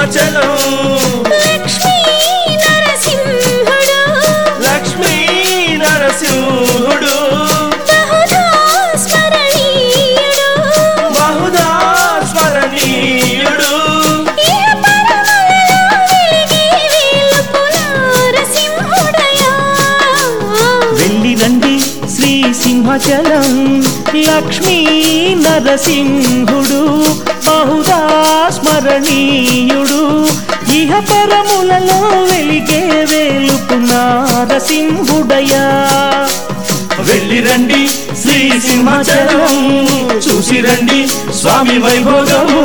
సింహాచలం లక్ష్మీ నరసింహుడు లక్ష్మీ నరసింహుడు బహుదా స్మరణీయుడు బహుదా స్మరణీయుడు ఇహ పరములలో వెలిగే వేలుపు నరసింహుడయా వెళ్ళి రండి శ్రీ సింహాచలం లక్ష్మీ నరసింహుడు బహుదా స్మరణీయుడు ఇహ పరములలో వెలిగే వేలుపు నారసింహుడయా వెళ్ళి రండి శ్రీ సింహాచలం చూసి రండి స్వామి వైభోగము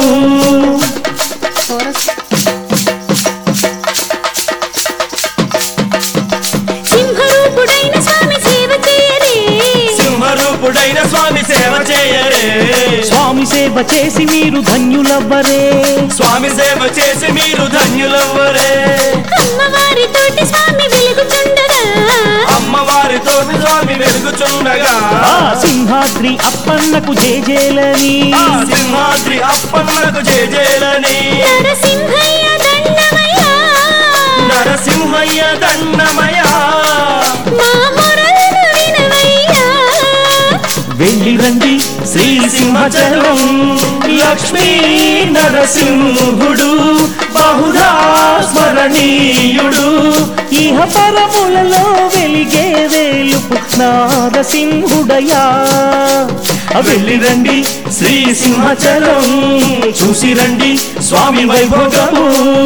సింహరూపుడైన స్వామి సేవ చేయరే సింహరూపుడైన స్వామి సేవ చేయరే స్వామి సేవ చేసి మీరు ధన్యులవ్వరే స్వామి సేవ చేసి మీరు ధన్యులవ్వరే అమ్మవారితోటి స్వామి వెలుగుచుండగా అమ్మవారితో స్వామి వెలుగుచుండగా ఆ సింహాద్రి అప్పన్నకు జేజేలని ఆ సింహాద్రి అప్పన్నకు జేజేలని నరసింహయ్య దండమయ్య నరసింహయ్య దండమయ మా మొరలను వినవయ్యా వెళ్ళి రండి శ్రీ సింహాచలం లక్ష్మీ నరసింహుడు బహుధా స్మరణీయుడు ఇహ పరములలో వెలిగే వేలుపు నారసింహుడయా వెళ్ళి రండి శ్రీ సింహాచలం చూసి రండి స్వామి వైభోగము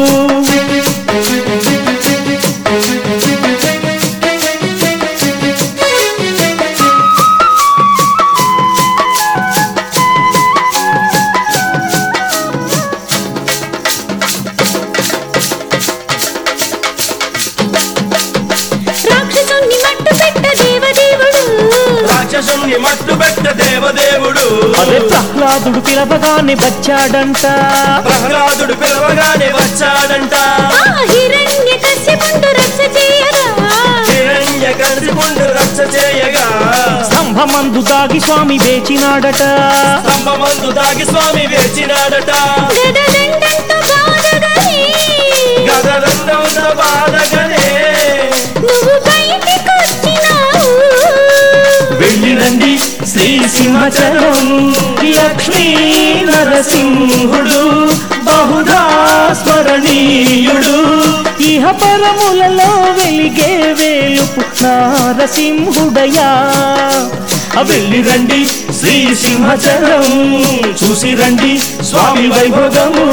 రాక్షసుని మట్టు పెట్ట దేవదేవుడు రాక్షసుని మట్టు పెట్ట దేవదేవుడు అదే ప్రహ్లాదుడు పిలవగానే వచ్చాడంట ప్రహ్లాదుడు పిలవగానే వచ్చాడంట ఆ హిరణ్య కశ్యపుండు రక్ష చేయగా హిరణ్య కలిసి ముందు రక్ష చేయగా స్తంభమందు దాగి స్వామి వేచినాడట స్తంభమందు దాగి స్వామి వేచినాడట గదదండంతో బాధగని గదరందంతో బాధగనే నువ్వు బయటికొచ్చినావు వెళ్ళి రండి శ్రీ సింహాచలం లక్ష్మీ నరసింహుడు బహుధా స్మరణీయుడు ఇహ పరములలో వెలిగే వేలుపు నారసింహుడయా వెళ్ళి రండి శ్రీ సింహాచలం చూసి రండి స్వామి వైభోగము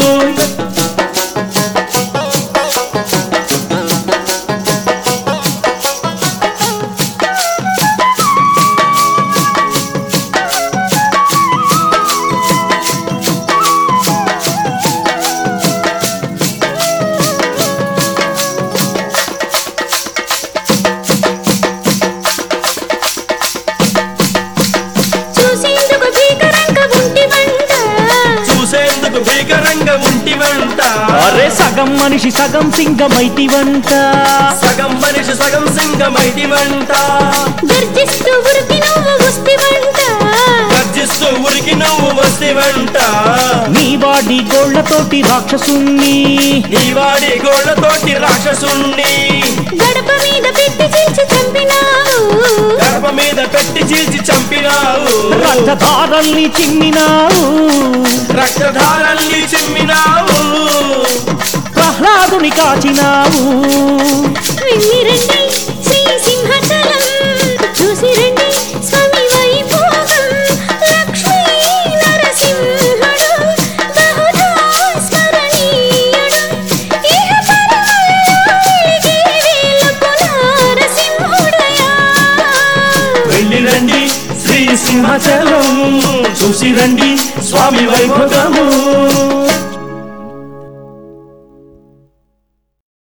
చూసేందుకు భీకరంగా ఉంటి వంట చూసేందుకు భీకరంగా ఉంటి వెంట అరే సగం మనిషి సగం సింగమైటి వంట సగం మనిషి సగం సింగమైటి వెంట గర్జిస్తూ ఉరికి నువ్వు వస్తి వంట గర్జిస్తూ ఉరికి నువ్వు వస్తే వెంట నీ వాడి గోళ్లతోటి రాక్షసుణ్ణి ఈ వాడి గోళ్లతోటి రాక్షసుణ్ణి గడప మీద పెట్టి చీల్చి చంపినావు గర్భ మీద పెట్టి చీల్చి చంపినావు రక్తధారల్ని చిమ్మినావు రక్తధారల్ని చిమ్మినావు ప్రహ్లాదుని కాచినావు వెళ్ళి రండి శ్రీ సింహాచలం చూసి రండి స్వామి వైభోగం లక్ష్మీ నరసింహుడు బహుధా స్మరణీయుడు ఇహ పరములలో వెలిగే వేలుపు నరసింహుడయా వెళ్ళి రండి శ్రీ సింహాచలం చూసి రండి స్వామి వైభోగము